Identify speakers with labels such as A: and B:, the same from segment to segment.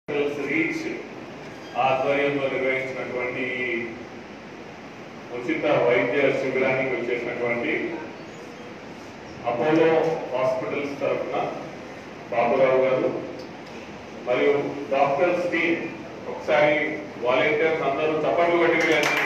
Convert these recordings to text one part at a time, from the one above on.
A: reach ఆధ్వర్యంలో నిర్వహించినటువంటి ఉచిత వైద్య శిబిరానికి వచ్చేసినటువంటి అపోలో హాస్పిటల్స్ తరఫున బాబురావు గారు మరియు డాక్టర్స్ టీమ్ ఒకసారి వాలంటీర్స్ అందరూ చప్పట్లు కొట్టి వీళ్ళని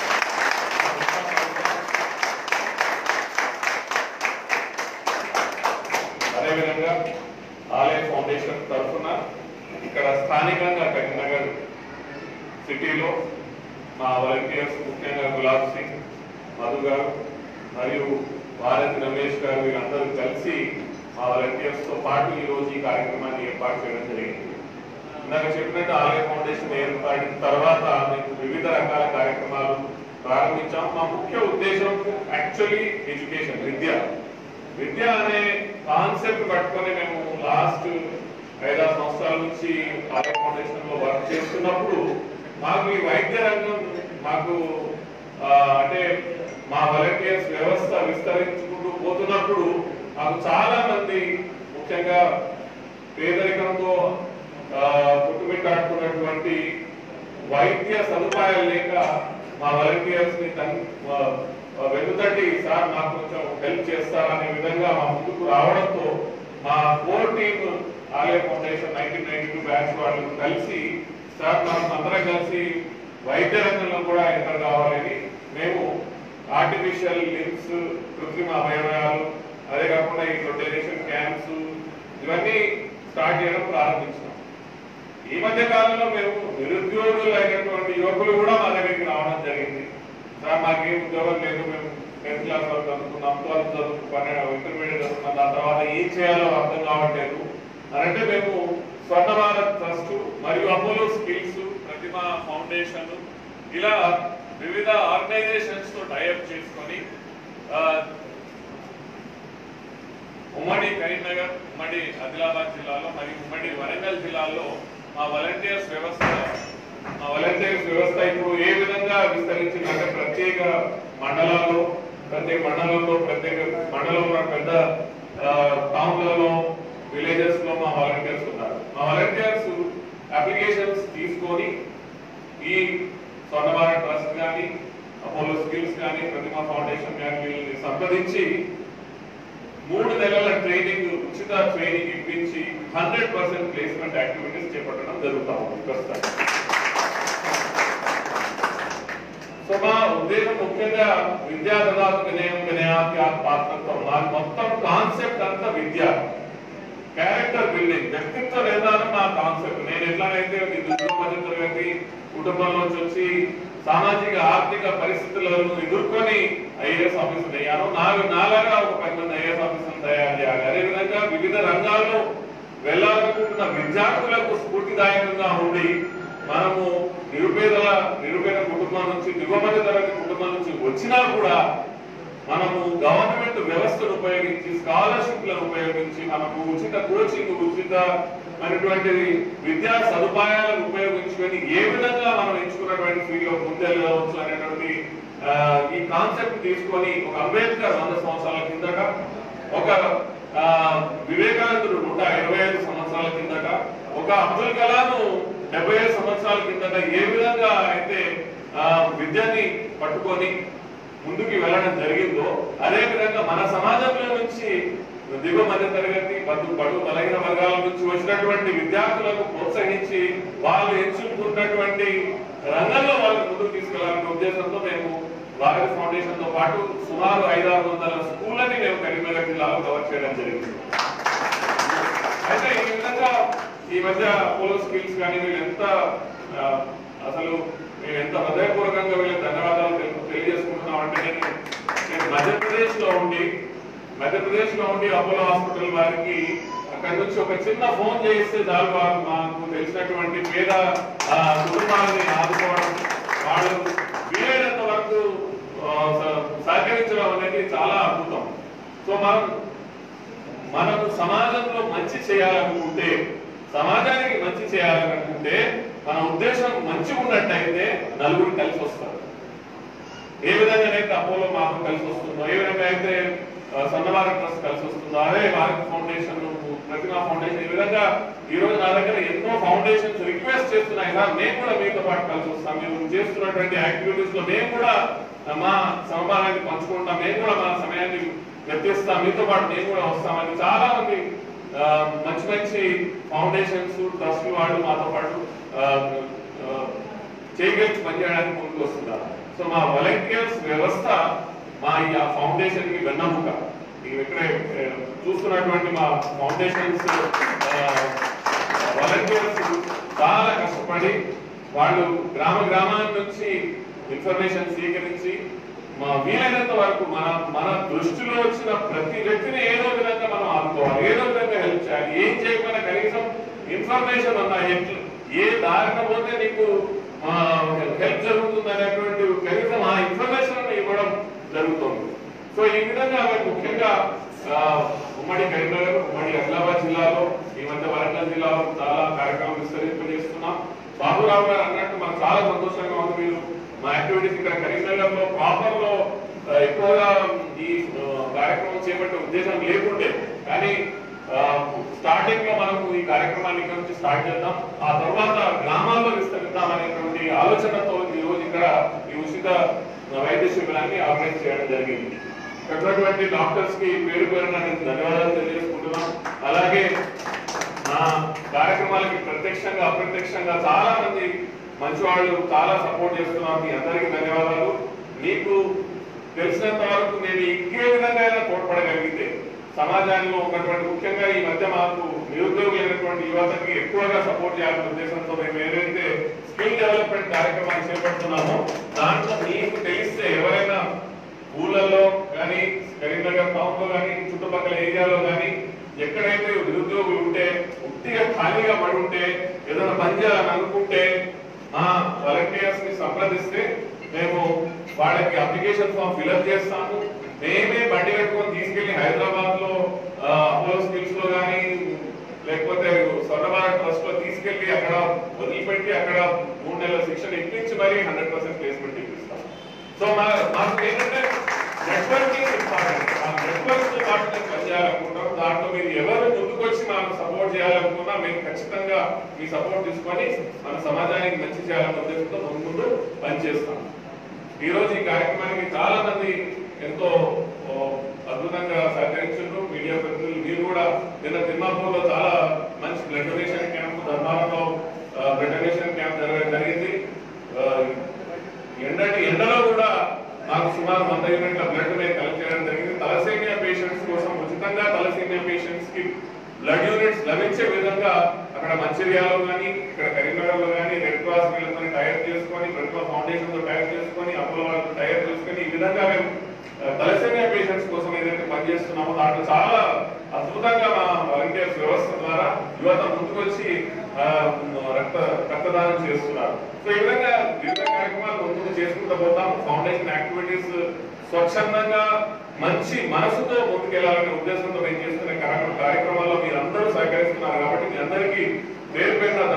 A: అదేవిధంగా ఆలయ ఫౌండేషన్ తరఫున ఇక్కడ స్థానికంగా కరీంనగర్ సిటీలో మా వాలంటీర్స్ ముఖ్యంగా గులాబ్ సింగ్ మధు గారు మరియు భారత్ రమేష్ గారు వీళ్ళందరూ కలిసి మా వాలంటీర్స్ తో పాటు ఈ రోజు ఈ కార్యక్రమాన్ని ఏర్పాటు చేయడం జరిగింది ఇందాక చెప్పినట్టు ఆలయ ఫౌండేషన్ ఏర్పడిన తర్వాత మేము వివిధ రకాల కార్యక్రమాలు ప్రారంభించాం మా ముఖ్య ఉద్దేశం యాక్చువల్లీ ఎడ్యుకేషన్ విద్య విద్య అనే కాన్సెప్ట్ పట్టుకొని మేము లాస్ట్ ఐదారు సంవత్సరాల నుంచి ఆలయ ఫౌండేషన్ లో వర్క్ చేస్తున్నప్పుడు మాకు ఈ వైద్య రంగం మాకు ఆ, అంటే మా వాలంటీర్స్ వ్యవస్థ విస్తరించుకుంటూ పోతున్నప్పుడు మాకు చాలా మంది ముఖ్యంగా పేదరికంతో ఆ, కొట్టుమిట్టాడుతున్నటువంటి వైద్య సదుపాయాలు లేక మా వాలంటీర్స్ ని తన్ ఆ, ఆ, వెన్నుతట్టి సార్ నాకు కొంచెం హెల్ప్ చేస్తారనే విధంగా మా ముందుకు రావడంతో మా core team Alaya Foundation nineteen ninety two batch వాళ్ళు కలిసి సార్ మనం అందరం కలిసి వైద్య రంగంలో కూడా ఎంటర్ కావాలని మేము ఆర్టిఫిషియల్ లిమ్స్ కృత్రిమ అవయవాలు అదే కాకుండా ఈ రొటేషన్ క్యాంప్స్ ఇవన్నీ స్టార్ట్ చేయడం ప్రారంభించాం ఈ మధ్య కాలంలో మేము నిరుద్యోగులు అయినటువంటి యువకులు కూడా మా దగ్గరికి రావడం జరిగింది సార్ మాకేం ఉద్యోగం లేదు మేము టెన్త్ క్లాస్ వరకు చదువుకున్నాం ట్వెల్త్ చదువుకున్నాం ఇంటర్మీడియట్ చదువుకున్నాం దాని తర్వాత ఏం చేయాలో అర్థం కావట్లేదు అని అంటే మేము స్వర్ణ భారత్ ట్రస్ట్ మరియు అపోలో స్కిల్స్ ప్రతిమ ఫౌండేషన్ ఇలా వివిధ ఆర్గనైజేషన్స్ తో టైఅప్ చేసుకొని ఆ, ఉమ్మడి కరీంనగర్ ఉమ్మడి ఆదిలాబాద్ జిల్లాలో మరియు ఉమ్మడి వరంగల్ జిల్లాలో మా వాలంటీర్స్ వ్యవస్థ మా వాలంటీర్స్ వ్యవస్థ ఇప్పుడు ఏ విధంగా విస్తరించిందంటే ప్రత్యేక మండలాల్లో ప్రత్యేక మండలంలో ప్రత్యేక మండలంలో పెద్ద టౌన్లలో విలేజెస్ లో మా వాలంటీర్స్ ఉన్నారు మా వాలంటీర్స్ అప్లికేషన్స్ తీసుకొని ఈ స్వర్ణభారత్ ట్రస్ట్ కానీ అపోలో స్కిల్స్ కానీ ప్రతిమా ఫౌండేషన్ కానీ వీళ్ళని సంప్రదించి మూడు నెలల ట్రైనింగ్ ఉచిత ట్రైనింగ్ ఇప్పించి హండ్రెడ్ పర్సెంట్ ప్లేస్మెంట్ యాక్టివిటీస్ చేపట్టడం జరుగుతా ఉంది ప్రస్తుతం సో మా ఉద్దేశం ముఖ్యంగా విద్యా దదాతు వినయం వినయాత్య పాత్రత్వం మా మొత్తం కాన్సెప్ట్ అంతా విద్య క్యారెక్టర్ బిల్డింగ్ వ్యక్తిత్వ నిర్మాణం నా కాన్సెప్ట్ నేను ఎట్లాగైతే ఈ దుర్గమ మధ్య తరగతి కుటుంబంలోంచి వచ్చి సామాజిక ఆర్థిక పరిస్థితులను ఎదుర్కొని ఐఏఎస్ ఆఫీసర్ అయ్యాను నాకు నాలాగా ఒక పది మంది ఐఏఎస్ ఆఫీసర్ తయారు చేయాలి అదేవిధంగా వివిధ రంగాల్లో వెళ్ళాలనుకుంటున్న విద్యార్థులకు స్ఫూర్తిదాయకంగా ఉండి మనము నిరుపేదల నిరుపేద కుటుంబం నుంచి దిగువ మధ్య తరగతి కుటుంబం నుంచి వచ్చినా కూడా మనము గవర్నమెంట్ వ్యవస్థను ఉపయోగించి స్కాలర్షిప్లను ఉపయోగించి మనము ఉచిత కోచింగ్ ఉచిత అనేటువంటి విద్యా సదుపాయాలను ఉపయోగించుకొని ఏ విధంగా మనం ఎంచుకున్నటువంటి ఫీల్డ్లో ముందెళ్ళవచ్చు అనేటువంటి ఆ, ఈ కాన్సెప్ట్ తీసుకొని ఒక అంబేద్కర్ వంద సంవత్సరాల కిందట ఒక ఆ, వివేకానందుడు నూట ఇరవై ఐదు సంవత్సరాల కిందట ఒక అబ్దుల్ కలాం డెబ్బై ఐదు సంవత్సరాల కిందట ఏ విధంగా అయితే ఆ, విద్యని పట్టుకొని ముందుకు వెళ్ళడం జరిగిందో అదే విధంగా మన సమాజంలో నుంచి దిగువ మధ్య తరగతి బదు బడు బలహీన వర్గాల నుంచి వచ్చినటువంటి విద్యార్థులకు ప్రోత్సహించి వాళ్ళు ఎంచుకున్నటువంటి రంగంలో వాళ్ళని ముందుకు తీసుకెళ్లాలనే ఉద్దేశంతో మేము భారత్ ఫౌండేషన్ తో పాటు సుమారు ఐదారు వందల స్కూళ్ళని మేము కరీంనగర్ జిల్లాలో కవర్ చేయడం జరిగింది అయితే ఈ విధంగా ఈ మధ్య పోలో స్కిల్స్ కానీ వీళ్ళు ఎంత ఆ, అసలు మేము ఎంత హృదయపూర్వకంగా వీళ్ళకి ధన్యవాదాలు తెలు- తెలియజేసుకుంటున్నాం అంటే నేను నేను మధ్యప్రదేశ్ లో ఉండి మధ్యప్రదేశ్ లో ఉండి అపోలో హాస్పిటల్ వారికి అక్కడి నుంచి ఒక చిన్న ఫోన్ చేస్తే చాలు వారు మాకు తెలిసినటువంటి పేద ఆ, కుటుంబాలని ఆదుకోవడం వాళ్ళు వీలైనంత వరకు ఆ, స- సహకరించడం అనేది చాలా అద్భుతం సో మనం మనము సమాజంలో మంచి చేయాలనుకుంటే సమాజానికి మంచి చేయాలనుకుంటే మన ఉద్దేశం మంచిగా ఉన్నట్టయితే నలుగురు కలిసి వస్తారు ఏ విధంగానైతే అపోలో మాకు కలిసి వస్తుందో ఏ విధంగా అయితే ఆ, సన్నవారి ట్రస్ట్ కలిసి వస్తుందో అదే భారత్ ఫౌండేషన్ ప్రతిమా ఫౌండేషన్ ఈ విధంగా ఈ రోజు నా దగ్గర ఎన్నో ఫౌండేషన్స్ రిక్వెస్ట్ చేస్తున్నాయి సార్ మేము కూడా మీతో పాటు కలిసి వస్తాం మీరు చేస్తున్నటువంటి యాక్టివిటీస్ లో మేము కూడా మా సమపానాన్ని పంచుకుంటాం మేము కూడా మా సమయాన్ని వ్యక్తిస్తాం మీతో పాటు మేము కూడా వస్తామని చాలా మంది ఆ, మంచి మంచి ఫౌండేషన్స్ ట్రస్ట్ వాళ్ళు మాతో పాటు ఆ, ఆ, చేయగలిసి పనిచేయడానికి ముందుకు వస్తున్నారు సో మా వాలంటీర్స్ వ్యవస్థ మా ఈ ఆ ఫౌండేషన్ కి వెన్నముక ఇవి ఇక్కడే ఆ, చూస్తున్నటువంటి మా ఫౌండేషన్స్ వాలంటీర్స్ చాలా కష్టపడి వాళ్ళు గ్రామ గ్రామాల నుంచి ఇన్ఫర్మేషన్ స్వీకరించి మా వీలైనంత వరకు మన మన దృష్టిలో వచ్చిన ప్రతి వ్యక్తిని ఏదో విధంగా మనం ఆదుకోవాలి ఏదో విధంగా హెల్ప్ చేయాలి ఏం చేయకపోయినా కనీసం ఇన్ఫర్మేషన్ ఉన్నా ఎట్లా ఏ దారిన పోతే నీకు హెల్ప్ జరుగుతుంది అనేటువంటి కనీసం ఆ ఇన్ఫర్మేషన్ ఇవ్వడం జరుగుతుంది సో ఈ విధంగా మేము ముఖ్యంగా ఆ, ఉమ్మడి కరీంనగర్ ఉమ్మడి ఆదిలాబాద్ జిల్లాలో ఈ మధ్య వరంగల్ జిల్లాలో చాలా కార్యక్రమం విస్తరింపజేస్తున్నాం బాబురావు గారు అన్నట్టు మాకు చాలా సంతోషంగా ఉంది మీరు మా యాక్టివిటీస్ ఇక్కడ కరీంనగర్ లో ప్రాపర్ లో ఆ, ఎక్కువగా ఈ ఆ, కార్యక్రమం చేపట్టే ఉద్దేశం లేకుండే కానీ స్టార్టింగ్ లో మనకు ఈ కార్యక్రమాన్ని ఇక్కడ నుంచి స్టార్ట్ చేద్దాం ఆ తర్వాత గ్రామాల్లో విస్తరిద్దాం అనేటువంటి ఆలోచనతో ఈ రోజు ఇక్కడ ఈ ఉచిత వైద్య శిబిరాన్ని ఆర్గనైజ్ చేయడం జరిగింది ఇక్కడ ఉన్నటువంటి డాక్టర్స్ కి పేరు పేరున నేను ధన్యవాదాలు తెలియజేసుకుంటున్నాం అలాగే నా కార్యక్రమాలకి ప్రత్యక్షంగా అప్రత్యక్షంగా చాలా మంది మంచి వాళ్ళు చాలా సపోర్ట్ చేస్తున్నారు మీ అందరికీ ధన్యవాదాలు మీకు తెలిసినంత వరకు నేను ఇంకే విధంగా అయినా తోడ్పడగలిగితే సమాజంలో ఉన్నటువంటి ముఖ్యంగా ఈ మధ్య మాకు నిరుద్యోగులైనటువంటి యువతకి ఎక్కువగా సపోర్ట్ చేయాలనే ఉద్దేశంతో మేము ఏదైతే స్కిల్ డెవలప్మెంట్ కార్యక్రమాన్ని చేపడుతున్నామో దాంట్లో మీకు తెలిస్తే ఎవరైనా ఊళ్ళల్లో కానీ కరీంనగర్ టౌన్ లో కానీ చుట్టుపక్కల ఏరియాలో కానీ ఎక్కడైతే నిరుద్యోగులు ఉంటే ఉట్టిగా ఖాళీగా పడి ఉంటే ఏదైనా పని చేయాలని అనుకుంటే మా వాలంటీర్స్ ని సంప్రదిస్తే మేము వాళ్ళకి అప్లికేషన్ ఫామ్ ఫిల్అప్ చేస్తాము మేమే బండి కట్టుకొని తీసుకెళ్లి హైదరాబాద్ లో అపోలో స్కిల్స్ లో కానీ లేకపోతే స్వర్ణభారత్ ట్రస్ట్ లో తీసుకెళ్లి అక్కడ వదిలిపెట్టి అక్కడ మూడు నెలల శిక్షణ ఇప్పించి మరి హండ్రెడ్ పర్సెంట్ ప్లేస్మెంట్ ఇప్పిస్తాం సో మా మాకు ఏంటంటే నెట్వర్కింగ్ ఇంపార్టెంట్ ఆ నెట్వర్క్ తో పాటు నేను పనిచేయాలనుకుంటాం దాంట్లో మీరు ఎవరు ముందుకొచ్చి మనకు సపోర్ట్ చేయాలనుకున్నా మేము ఖచ్చితంగా మీ సపోర్ట్ తీసుకొని మన సమాజానికి మంచి చేయాలనే ఉద్దేశంతో ముందు ముందు పనిచేస్తాం ఈ రోజు ఈ కార్యక్రమానికి చాలా మంది ఎంతో ఓ, అద్భుతంగా సహకరించారు మీడియా ప్రతినిధులు మీరు కూడా నిన్న తిమ్మాపూర్ లో చాలా మంచి బ్లడ్ డొనేషన్ క్యాంప్ ధర్మారంలో బ్లడ్ డొనేషన్ క్యాంప్ జరగడం జరిగింది ఆ, ఎండటి ఎండలో కూడా మాకు సుమారు వంద యూనిట్ల బ్లడ్ మేము కలెక్ట్ చేయడం జరిగింది తలసేమియా పేషెంట్స్ కోసం ఉచితంగా తలసేమియా పేషెంట్స్ కి బ్లడ్ యూనిట్స్ లభించే విధంగా అక్కడ మంచిర్యాలలో కానీ ఇక్కడ కరీంనగర్ లో కానీ రెడ్ క్రాస్ వీళ్ళతో టైర్ చేసుకొని ప్రతిభ ఫౌండేషన్ తో టైర్ చేసుకొని అపోలో వాళ్ళతో టైర్ చేసుకొని ఈ విధంగా మేము తలసేమియా పేషెంట్స్ కోసం ఏదైతే పనిచేస్తున్నామో దాంట్లో చాలా అద్భుతంగా మా వాలంటీర్స్ వ్యవస్థ ద్వారా యువత ముందుకొచ్చి ఆ, రక్త రక్తదానం చేస్తున్నారు సో ఈ విధంగా వివిధ కార్యక్రమాలు ముందు చేసుకుంటూ పోతాం ఫౌండేషన్ యాక్టివిటీస్ స్వచ్ఛందంగా మంచి మనసుతో ముందుకెళ్లాలనే ఉద్దేశంతో మేము చేస్తున్న కార్య- కార్యక్రమాల్లో మీరు అందరూ సహకరిస్తున్నారు కాబట్టి మీ అందరికీ పేరు పేరున